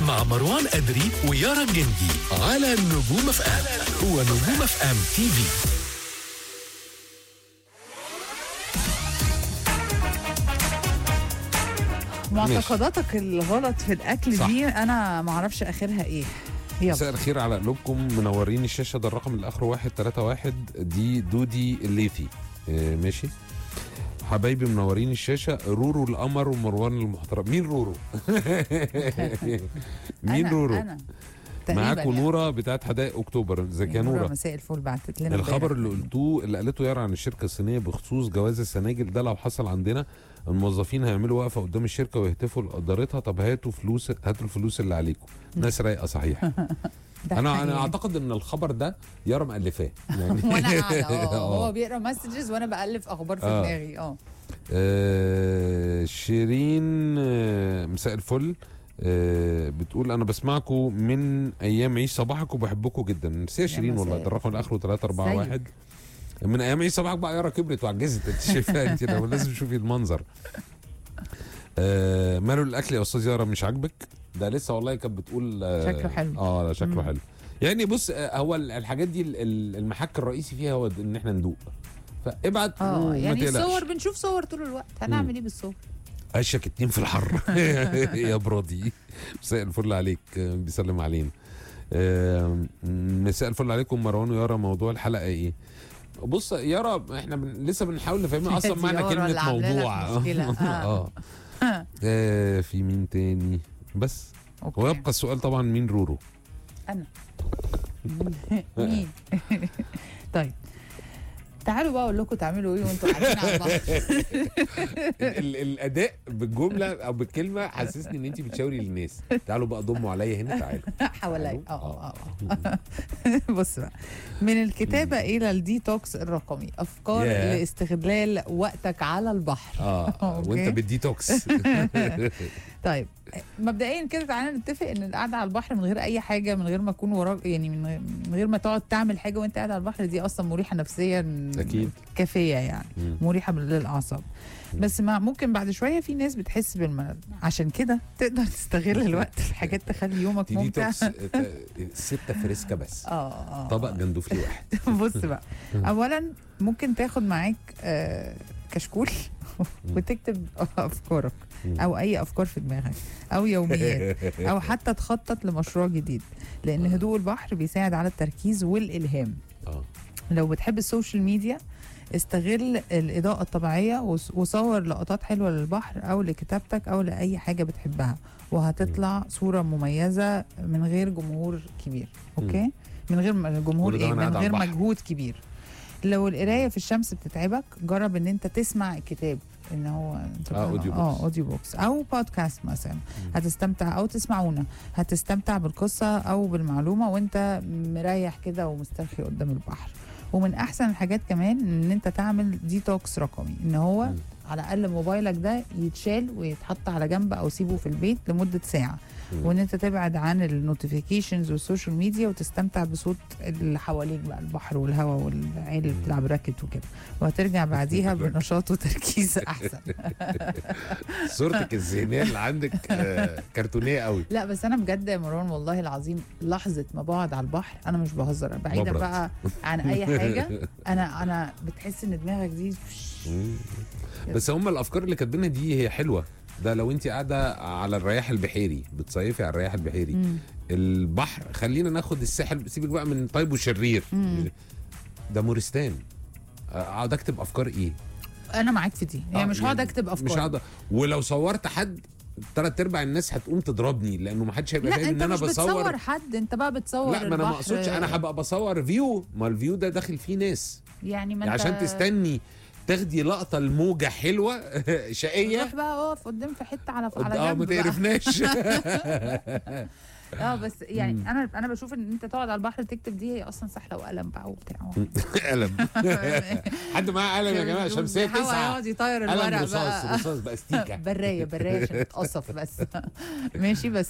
مع مروان أدري ويارا جندي على نجوم اف ام هو نجوم اف ام تي في معتقداتك الغلط في الاكل صح. دي انا ما اعرفش اخرها ايه مساء يلا الخير على قلوبكم منورين الشاشه ده الرقم اللي اخره 131 دي دودي الليثي آه، ماشي حبايبي منورين الشاشه رورو القمر ومروان المحترم مين رورو مين أنا- رورو انا تقريباً معاكم يعني. نوره بتاعت حدائق اكتوبر ازيك يا نورة نوره مساء الفل بعتت لنا الخبر امبارح. اللي قلتوه اللي قالته يارا عن الشركه الصينيه بخصوص جواز السناجل ده لو حصل عندنا الموظفين هيعملوا وقفه قدام الشركه ويهتفوا لادارتها طب هاتوا فلوس هاتوا الفلوس اللي عليكم ناس رايقه صحيح ده انا حقيقي. انا اعتقد ان الخبر ده يارا مألفاه يعني وانا قاعده اه هو آه. بيقرا مسجز وانا بالف اخبار في آه. دماغي اه آه، شيرين آه، مساء الفل آه، بتقول انا بسمعكم من ايام عيش صباحك وبحبكم جدا ميرسي يا شيرين والله مساء ده الرقم اللي اخره 341 ازيك؟ من ايام عيش صباحك بقى يارا كبرت وعجزت انت شايفها انت لو لازم تشوفي المنظر آه ماله الاكل يا استاذ يارا مش عاجبك ده لسه والله كانت بتقول آه شكله حلو. اه لا شكله مم. حلو يعني بص آه، هو ال- الحاجات دي ال- ال- المحك الرئيسي فيها هو ان احنا ندوق فابعت اه وما يعني تقلقش. الصور بنشوف صور طول الوقت هنعمل ايه بالصور عشك اتنين في الحر يا برادي مساء الفل عليك آه، بيسلم علينا آه، مساء الفل عليكم مروان ويارا موضوع الحلقه ايه بص يارا احنا بن... لسه بنحاول نفهمها اصلا دي معنى يارا اللي كلمه عاملة لك موضوع مشكلة. آه. اه آه، في مين تاني بس اوكي ويبقى السؤال طبعا مين رورو انا مين طيب تعالوا بقى اقول لكم تعملوا ايه وانتوا قاعدين على البحر ال- الاداء بالجمله او بالكلمه حسسني ان انت بتشاوري للناس تعالوا بقى ضموا عليا هنا تعالوا حواليا اه اه اه بص بقى من الكتابه الى الديتوكس الرقمي افكار ياه. لاستغلال وقتك على البحر اه أوكي. وانت بالديتوكس طيب مبدئيا كده تعالى نتفق ان القعده على البحر من غير اي حاجه من غير ما اكون وراك يعني من غير- من غير ما تقعد تعمل حاجه وانت قاعد على البحر دي اصلا مريحه نفسيا أكيد. كافيه يعني مم. مريحه للاعصاب بس ما ممكن بعد شويه في ناس بتحس بالملل عشان كده تقدر تستغل الوقت في حاجات تخلي يومك دي ممتع ديتوكس آه، ستة فريسكا بس اه اه طبق جندوفلي واحد بص بقى اولا ممكن تاخد معاك آه، كشكول وتكتب افكارك مم. او اي افكار في دماغك او يوميات او حتى تخطط لمشروع جديد لان هدوء البحر بيساعد على التركيز والالهام اه لو بتحب السوشيال ميديا استغل الإضاءة الطبيعية وص- وصور لقطات حلوة للبحر أو لكتابتك أو لأي حاجة بتحبها وهتطلع صورة مميزة من غير جمهور كبير أوكي من غير م- جمهور كل ده إيه وأنا من قاعد على غير البحر. مجهود كبير لو القراية في الشمس بتتعبك جرب إن أنت تسمع الكتاب ان هو آه، أوديو اه بوكس. اوديو بوكس او بودكاست مثلا هتستمتع او تسمعونا هتستمتع بالقصه او بالمعلومه وانت مريح كده ومسترخي قدام البحر ومن احسن الحاجات كمان ان انت تعمل ديتوكس رقمي ان هو مم. على الاقل موبايلك ده يتشال ويتحط على جنب او سيبه في البيت لمده ساعه مم. وان انت تبعد عن النوتيفيكيشنز والسوشيال ميديا وتستمتع بصوت اللي حواليك بقى البحر والهواء والعيل اللي بتلعب راكت وكده وهترجع بعديها بنشاط وتركيز احسن صورتك الذهنيه اللي عندك آه، كرتونيه قوي لا بس انا بجد يا مروان والله العظيم لحظه ما بقعد على البحر انا مش بهزر بعيدا ببرد. بقى عن اي حاجه انا انا بتحس ان دماغك دي مم. بس هم الافكار اللي كاتبينها دي هي حلوه ده لو انت قاعده على الرياح البحيري بتصيفي على الرياح البحيري مم. البحر خلينا ناخد الساحل سيبك بقى من طيب وشرير مم. ده مورستان اقعد اكتب افكار ايه انا معاك في دي يعني آه، مش هقعد اكتب افكار مش هقعد ولو صورت حد ثلاث ارباع الناس هتقوم تضربني لانه ما حدش هيبقى لا فاهم انت ان انا مش بصور بتصور حد انت بقى بتصور لا ما انا ما البحر. اقصدش انا هبقى بصور فيو ما الفيو ده داخل فيه ناس يعني ما يعني انت عشان تستني تاخدي لقطه الموجه حلوه شقيه روح بقى اقف قدام في حته على على اه جنب ما بقى. تقرفناش اه بس يعني مم. انا انا بشوف ان انت تقعد على البحر تكتب دي هي اصلا سحله وقلم بقى وبتاع قلم حد معاه قلم يا جماعه شمسيه بيحاول تسعه يقعد يطير قلم الورق رصاص بقى رصاص بقى ستيكه برايه برايه عشان تتقصف بس ماشي بس